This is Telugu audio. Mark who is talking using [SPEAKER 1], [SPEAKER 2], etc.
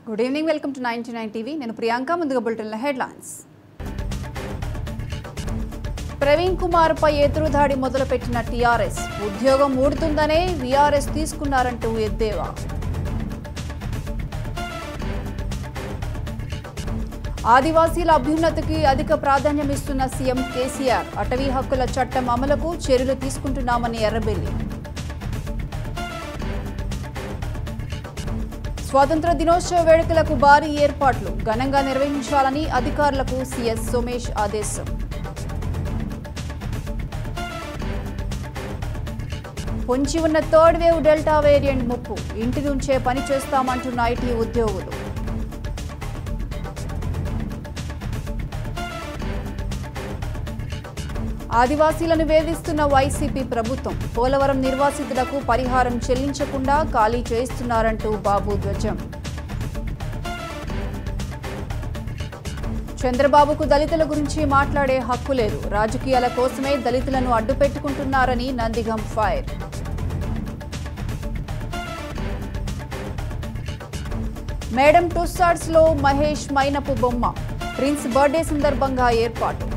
[SPEAKER 1] good evening welcome to ninety nine TV నేను ప్రియాంక ముందుగా బులెటిన్ల హెడ్లైన్స్ ప్రవీణ్ కుమార్ పై ఎదురుదాడి మొదలుపెట్టిన టీఆర్ఎస్ ఉద్యోగం ఊడుతుందనే వీఆర్ఎస్ తీసుకున్నారంటూ ఎద్దేవా ఆదివాసీల అభ్యున్నతికి అధిక ప్రాధాన్యం ఇస్తున్న సీఎం కేసీఆర్ అటవీ హక్కుల చట్టం అమలుకు చర్యలు తీసుకుంటున్నామని ఎర్రబెల్లి స్వాతంత్ర దినోత్సవ వేడుకలకు భారీ ఏర్పాట్లు ఘనంగా నిర్వహించాలని అధికారులకు సీఎస్ సోమేష్ ఆదేశం పొంచి ఉన్న థర్డ్ వేవ్ డెల్టా వేరియంట్ ముప్పు ఇంటి నుంచే పని చేస్తామంటున్న ఐటీ ఉద్యోగులు ఆదివాసీలను వేధిస్తున్న వైసీపీ ప్రభుత్వం పోలవరం నిర్వాసితులకు పరిహారం చెల్లించకుండా ఖాళీ చేయిస్తున్నారంటూ బాబు ధ్వజం చంద్రబాబుకు దళితుల గురించి మాట్లాడే హక్కు లేదు రాజకీయాల కోసమే దళితులను అడ్డుపెట్టుకుంటున్నారని నందిగం ఫైర్ మేడం టుస్సార్ట్స్ లో మహేష్ మైనపు బొమ్మ ప్రిన్స్ బర్త్డే సందర్భంగా ఏర్పాటు